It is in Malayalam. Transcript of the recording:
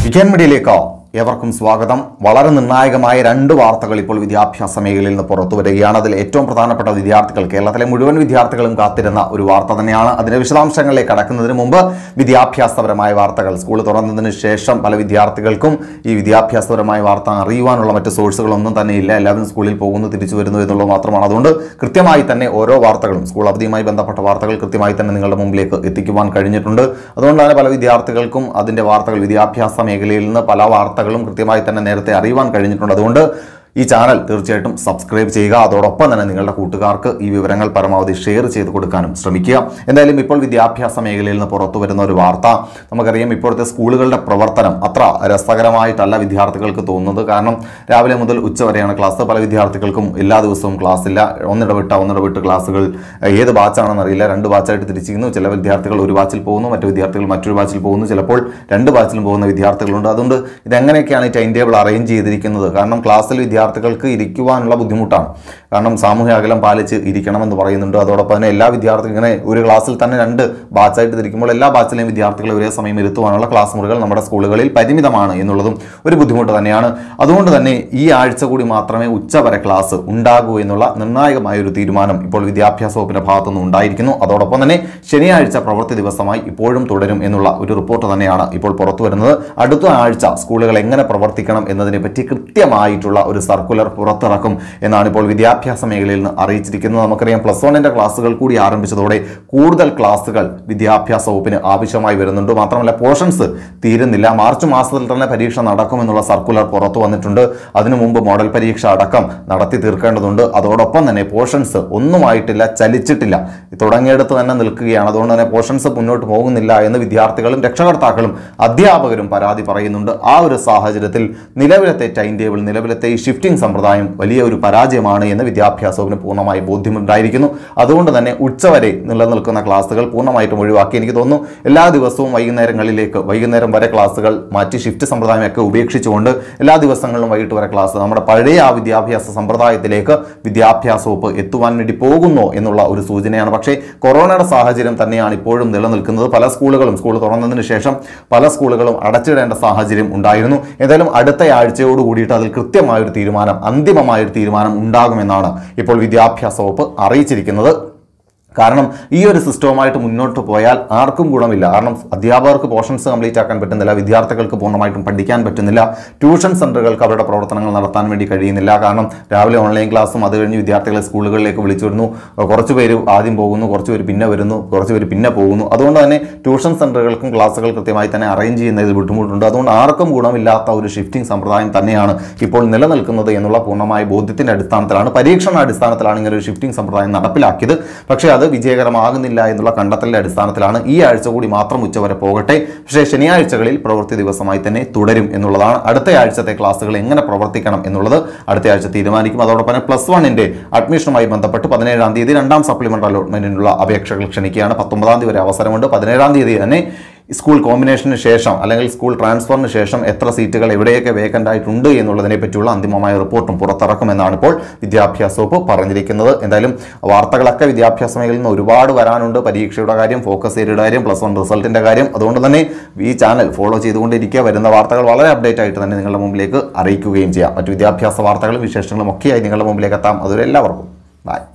വിജയൻ മീഡിയയിലേക്ക് ഏവർക്കും സ്വാഗതം വളരെ നിർണായകമായ രണ്ട് വാർത്തകൾ ഇപ്പോൾ വിദ്യാഭ്യാസ മേഖലയിൽ നിന്ന് പുറത്തു വരികയാണ് അതിൽ ഏറ്റവും പ്രധാനപ്പെട്ട വിദ്യാർത്ഥികൾ കേരളത്തിലെ മുഴുവൻ വിദ്യാർത്ഥികളും കാത്തിരുന്ന ഒരു വാർത്ത തന്നെയാണ് അതിന്റെ വിശദാംശങ്ങളിലേക്ക് കടക്കുന്നതിന് മുമ്പ് വിദ്യാഭ്യാസപരമായ വാർത്തകൾ സ്കൂൾ തുറന്നതിന് ശേഷം പല വിദ്യാർത്ഥികൾക്കും ഈ വിദ്യാഭ്യാസപരമായ വാർത്ത അറിയുവാനുള്ള മറ്റ് സോഴ്സുകളൊന്നും തന്നെ ഇല്ല എല്ലാവരും സ്കൂളിൽ പോകുന്നു തിരിച്ചു വരുന്നു എന്നുള്ളത് മാത്രമാണ് അതുകൊണ്ട് കൃത്യമായി തന്നെ ഓരോ വാർത്തകളും സ്കൂൾ അവധിയുമായി ബന്ധപ്പെട്ട വാർത്തകൾ കൃത്യമായി തന്നെ നിങ്ങളുടെ മുമ്പിലേക്ക് എത്തിക്കുവാൻ കഴിഞ്ഞിട്ടുണ്ട് അതുകൊണ്ടാണ് പല വിദ്യാർത്ഥികൾക്കും അതിന്റെ വാർത്തകൾ വിദ്യാഭ്യാസ മേഖലയിൽ നിന്ന് പല വാർത്തകളും കൃത്യമായി തന്നെ നേരത്തെ അറിയുവാൻ കഴിഞ്ഞിട്ടുണ്ട് അതുകൊണ്ട് ഈ ചാനൽ തീർച്ചയായിട്ടും സബ്സ്ക്രൈബ് ചെയ്യുക അതോടൊപ്പം തന്നെ നിങ്ങളുടെ കൂട്ടുകാർക്ക് ഈ വിവരങ്ങൾ പരമാവധി ഷെയർ ചെയ്ത് കൊടുക്കാനും ശ്രമിക്കുക എന്തായാലും ഇപ്പോൾ വിദ്യാഭ്യാസ മേഖലയിൽ നിന്ന് പുറത്തു വരുന്ന ഒരു വാർത്ത നമുക്കറിയാം ഇപ്പോഴത്തെ സ്കൂളുകളുടെ പ്രവർത്തനം അത്ര രസകരമായിട്ടല്ല വിദ്യാർത്ഥികൾക്ക് തോന്നുന്നത് കാരണം രാവിലെ മുതൽ ഉച്ച വരെയാണ് ക്ലാസ് പല വിദ്യാർത്ഥികൾക്കും എല്ലാ ദിവസവും ക്ലാസ് ഇല്ല ഒന്നിടവിട്ട ഒന്നിടവിട്ട് ക്ലാസ്സുകൾ ഏത് ബാച്ചാണെന്ന് അറിയില്ല രണ്ട് ബാച്ചായിട്ട് തിരിച്ചിരിക്കുന്നു ചില വിദ്യാർത്ഥികൾ ഒരു ബാച്ചിൽ പോകുന്നു മറ്റു വിദ്യാർത്ഥികൾ മറ്റൊരു ബാച്ചിൽ പോകുന്നു ചിലപ്പോൾ രണ്ട് ബാച്ചിലും പോകുന്ന വിദ്യാർത്ഥികളുണ്ട് അതുകൊണ്ട് ഇതെങ്ങനെയൊക്കെയാണ് ഈ ടൈം ടേബിൾ അറേഞ്ച് ചെയ്തിരിക്കുന്നത് കാരണം ക്ലാസ്സിൽ വിദ്യാർത്ഥികൾക്ക് ഇരിക്കുവാനുള്ള ബുദ്ധിമുട്ടാണ് കാരണം സാമൂഹ്യ അകലം പാലിച്ച് ഇരിക്കണമെന്ന് പറയുന്നുണ്ട് അതോടൊപ്പം തന്നെ എല്ലാ വിദ്യാർത്ഥികളും ഇങ്ങനെ ഒരു ക്ലാസ്സിൽ തന്നെ രണ്ട് ബാച്ചായിട്ട് തിരിക്കുമ്പോൾ എല്ലാ ബാച്ചിലെയും വിദ്യാർത്ഥികളെ ഒരേ സമയം ഇരുത്തുവാനുള്ള ക്ലാസ് മുറികൾ നമ്മുടെ സ്കൂളുകളിൽ പരിമിതമാണ് എന്നുള്ളതും ഒരു ബുദ്ധിമുട്ട് തന്നെയാണ് അതുകൊണ്ട് തന്നെ ഈ ആഴ്ച കൂടി മാത്രമേ ഉച്ചവരെ ക്ലാസ് ഉണ്ടാകൂ എന്നുള്ള നിർണായകമായ ഒരു തീരുമാനം ഇപ്പോൾ വിദ്യാഭ്യാസ വകുപ്പിന്റെ ഭാഗത്തുനിന്ന് ഉണ്ടായിരിക്കുന്നു അതോടൊപ്പം തന്നെ ശനിയാഴ്ച പ്രവൃത്തി ദിവസമായി ഇപ്പോഴും തുടരും എന്നുള്ള ഒരു റിപ്പോർട്ട് തന്നെയാണ് ഇപ്പോൾ പുറത്തു വരുന്നത് അടുത്ത ആഴ്ച സ്കൂളുകൾ എങ്ങനെ പ്രവർത്തിക്കണം എന്നതിനെ പറ്റി കൃത്യമായിട്ടുള്ള ഒരു സർക്കുലർ പുറത്തിറക്കും എന്നാണ് ഇപ്പോൾ വിദ്യാഭ്യാസ മേഖലയിൽ നിന്ന് അറിയിച്ചിരിക്കുന്നത് നമുക്കറിയാം പ്ലസ് വണ്ണിന്റെ ക്ലാസ്സുകൾ കൂടി ആരംഭിച്ചതോടെ കൂടുതൽ ക്ലാസ്സുകൾ വിദ്യാഭ്യാസ വകുപ്പിന് ആവശ്യമായി വരുന്നുണ്ട് മാത്രമല്ല പോർഷൻസ് തീരുന്നില്ല മാർച്ച് മാസത്തിൽ തന്നെ പരീക്ഷ നടക്കുമെന്നുള്ള സർക്കുലർ പുറത്തു വന്നിട്ടുണ്ട് അതിനു മുമ്പ് മോഡൽ പരീക്ഷ അടക്കം നടത്തി തീർക്കേണ്ടതുണ്ട് അതോടൊപ്പം തന്നെ പോർഷൻസ് ഒന്നുമായിട്ടില്ല ചലിച്ചിട്ടില്ല തുടങ്ങിയെടുത്ത് തന്നെ നിൽക്കുകയാണ് അതുകൊണ്ട് തന്നെ പോർഷൻസ് മുന്നോട്ട് പോകുന്നില്ല എന്ന് വിദ്യാർത്ഥികളും രക്ഷകർത്താക്കളും അധ്യാപകരും പരാതി പറയുന്നുണ്ട് ആ ഒരു സാഹചര്യത്തിൽ നിലവിലത്തെ ടൈം ടേബിൾ നിലവിലത്തെ ഈ ഷിഫ്റ്റിംഗ് സമ്പ്രദായം വലിയ ഒരു പരാജയമാണ് എന്ന് വിദ്യാഭ്യാസ വകുപ്പിന് പൂർണ്ണമായി ബോധ്യമുണ്ടായിരിക്കുന്നു അതുകൊണ്ട് തന്നെ ഉച്ചവരെ നിലനിൽക്കുന്ന ക്ലാസ്സുകൾ പൂർണ്ണമായിട്ടും ഒഴിവാക്കി എനിക്ക് തോന്നുന്നു എല്ലാ ദിവസവും വൈകുന്നേരങ്ങളിലേക്ക് വൈകുന്നേരം വരെ ക്ലാസ്സുകൾ മാറ്റി ഷിഫ്റ്റ് സമ്പ്രദായമൊക്കെ ഉപേക്ഷിച്ചുകൊണ്ട് എല്ലാ ദിവസങ്ങളിലും വൈകിട്ട് വരെ ക്ലാസ് നമ്മുടെ പഴയ ആ വിദ്യാഭ്യാസ സമ്പ്രദായത്തിലേക്ക് വിദ്യാഭ്യാസ വകുപ്പ് എത്തുവാൻ വേണ്ടി പോകുന്നു എന്നുള്ള ഒരു സൂചനയാണ് പക്ഷേ കൊറോണയുടെ സാഹചര്യം തന്നെയാണ് ഇപ്പോഴും നിലനിൽക്കുന്നത് പല സ്കൂളുകളും സ്കൂൾ തുറന്നതിന് ശേഷം പല സ്കൂളുകളും അടച്ചിടേണ്ട സാഹചര്യം ഉണ്ടായിരുന്നു ഏതായാലും അടുത്ത ആഴ്ചയോട് കൂടിയിട്ട് അതിൽ കൃത്യമായ ഒരു തീരുമാനം അന്തിമമായ ഒരു തീരുമാനം ഉണ്ടാകുമെന്നാണ് ഇപ്പോൾ വിദ്യാഭ്യാസ വകുപ്പ് അറിയിച്ചിരിക്കുന്നത് കാരണം ഈ ഒരു സിസ്റ്റവുമായിട്ട് മുന്നോട്ട് പോയാൽ ആർക്കും ഗുണമില്ല കാരണം അധ്യാപകർക്ക് പോർഷൻസ് കംപ്ലീറ്റ് ആക്കാൻ പറ്റുന്നില്ല വിദ്യാർത്ഥികൾക്ക് പൂർണ്ണമായിട്ടും പഠിക്കാൻ പറ്റുന്നില്ല ട്യൂഷൻ സെന്ററുകൾക്ക് അവരുടെ പ്രവർത്തനങ്ങൾ നടത്താൻ വേണ്ടി കഴിയുന്നില്ല കാരണം രാവിലെ ഓൺലൈൻ ക്ലാസ്സും അത് കഴിഞ്ഞ് വിദ്യാർത്ഥികളെ സ്കൂളുകളിലേക്ക് വിളിച്ചു വരുന്നു കുറച്ച് പേര് ആദ്യം പോകുന്നു കുറച്ച് പേര് പിന്നെ വരുന്നു കുറച്ച് പേര് പിന്നെ പോകുന്നു അതുകൊണ്ട് തന്നെ ട്യൂഷൻ സെന്ററുകൾക്കും ക്ലാസ്സുകൾ കൃത്യമായി തന്നെ അറേഞ്ച് ചെയ്യുന്നതിൽ ബുദ്ധിമുട്ടുണ്ട് അതുകൊണ്ട് ആർക്കും ഗുണമില്ലാത്ത ഒരു ഷിഫ്റ്റിംഗ് സമ്പ്രദായം തന്നെയാണ് ഇപ്പോൾ നിലനിൽക്കുന്നത് എന്നുള്ള പൂർണ്ണമായ ബോധ്യത്തിന്റെ അടിസ്ഥാനത്തിലാണ് പരീക്ഷണ അടിസ്ഥാനത്തിലാണ് ഇങ്ങനെ ഒരു ഷിഫ്റ്റിംഗ് സമ്പ്രദായം നടപ്പിലാക്കിയത് പക്ഷേ അത് വിജയകരമാകുന്നില്ല എന്നുള്ള കണ്ടെത്തലിന്റെ അടിസ്ഥാനത്തിലാണ് ഈ ആഴ്ച കൂടി മാത്രം ഉച്ചവരെ പോകട്ടെ പക്ഷേ ശനിയാഴ്ചകളിൽ പ്രവൃത്തി ദിവസമായി തന്നെ തുടരും എന്നുള്ളതാണ് അടുത്ത ആഴ്ചത്തെ ക്ലാസ്സുകൾ എങ്ങനെ പ്രവർത്തിക്കണം എന്നുള്ളത് അടുത്ത ആഴ്ച തീരുമാനിക്കും അതോടൊപ്പം തന്നെ പ്ലസ് വണ്ണിന്റെ അഡ്മിഷനുമായി ബന്ധപ്പെട്ട് പതിനേഴാം തീയതി രണ്ടാം സപ്ലിമെന്റ് അലോട്ട്മെന്റിനുള്ള അപേക്ഷകൾ ക്ഷണിക്കുകയാണ് പത്തൊമ്പതാം തീയതി വരെ അവസരമുണ്ട് പതിനേഴാം തീയതി തന്നെ സ്കൂൾ കോമ്പിനേഷന് ശേഷം അല്ലെങ്കിൽ സ്കൂൾ ട്രാൻസ്ഫറിന് ശേഷം എത്ര സീറ്റുകൾ എവിടെയൊക്കെ വേക്കൻ്റ് ആയിട്ടുണ്ട് എന്നുള്ളതിനെ പറ്റിയുള്ള അന്തിമമായ റിപ്പോർട്ടും പുറത്തിറക്കുമെന്നാണ് ഇപ്പോൾ വിദ്യാഭ്യാസ വകുപ്പ് പറഞ്ഞിരിക്കുന്നത് എന്തായാലും വാർത്തകളൊക്കെ വിദ്യാഭ്യാസ മേഖലയിൽ നിന്ന് ഒരുപാട് വരാനുണ്ട് പരീക്ഷയുടെ കാര്യം ഫോക്കസ് ഏരിയയുടെ കാര്യം പ്ലസ് വൺ റിസൾട്ടിന്റെ കാര്യം അതുകൊണ്ട് തന്നെ ഈ ചാനൽ ഫോളോ ചെയ്തുകൊണ്ടിരിക്കുക വരുന്ന വാർത്തകൾ വളരെ അപ്ഡേറ്റ് ആയിട്ട് തന്നെ നിങ്ങളുടെ മുമ്പിലേക്ക് അറിയിക്കുകയും ചെയ്യാം മറ്റു വിദ്യാഭ്യാസ വാർത്തകളും വിശേഷങ്ങളും ഒക്കെയായി നിങ്ങളുടെ മുമ്പിലേക്ക് എത്താം അതുവരെ എല്ലാവർക്കും ബൈ